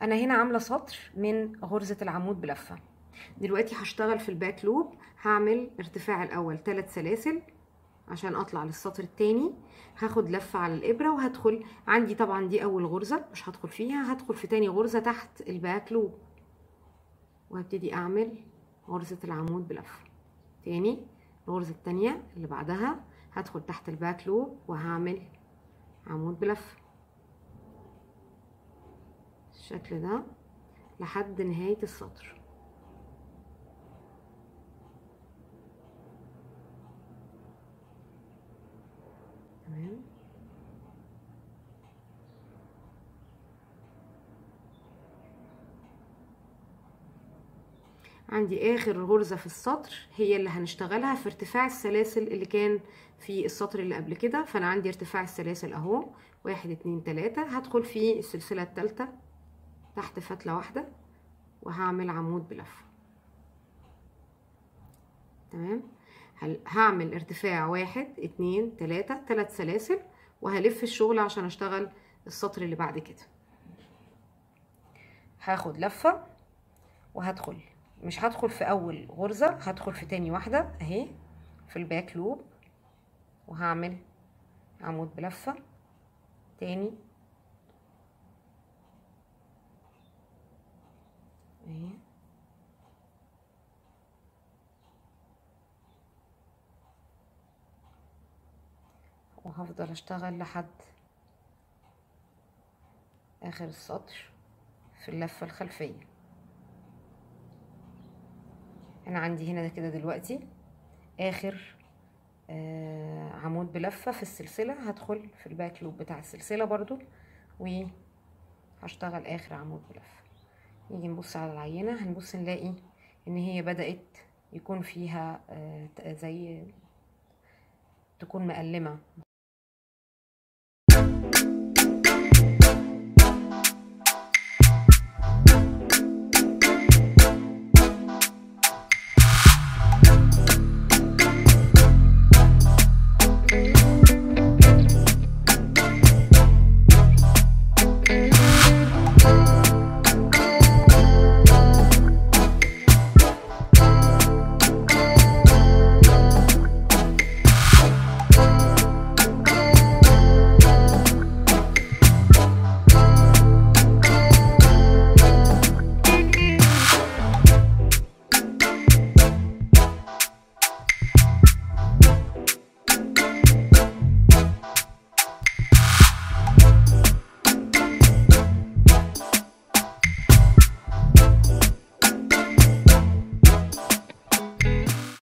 انا هنا عامله سطر من غرزه العمود بلفه دلوقتي هشتغل في الباك لوب هعمل ارتفاع الاول 3 سلاسل عشان اطلع للسطر التاني هاخد لفه على الابره وهدخل عندي طبعا دي اول غرزه مش هدخل فيها هدخل في تاني غرزه تحت الباك لوب وهبتدي اعمل غرزه العمود بلفه تاني الغرزه التانيه اللي بعدها هدخل تحت الباك لوب وهعمل عمود بلفه بالشكل ده لحد نهايه السطر تمام عندي اخر غرزة في السطر هي اللي هنشتغلها في ارتفاع السلاسل اللي كان في السطر اللي قبل كده فانا عندي ارتفاع السلاسل اهو واحد اتنين تلاتة هدخل في السلسلة التالتة تحت فتلة واحدة وهعمل عمود بلفة تمام هعمل ارتفاع واحد اتنين تلاتة تلات سلاسل وهلف الشغل عشان اشتغل السطر اللي بعد كده هاخد لفة وهدخل مش هدخل في اول غرزة هدخل في تاني واحدة اهي في الباك لوب وهعمل عمود بلفة تاني اهي وهفضل اشتغل لحد اخر السطر في اللفة الخلفية انا عندي هنا كده دلوقتي اخر آه عمود بلفة في السلسلة هدخل في الباك لوب بتاع السلسلة برضو وهشتغل اخر عمود بلفة نيجي نبص على العينة هنبص نلاقي ان هي بدأت يكون فيها آه زي تكون مقلمة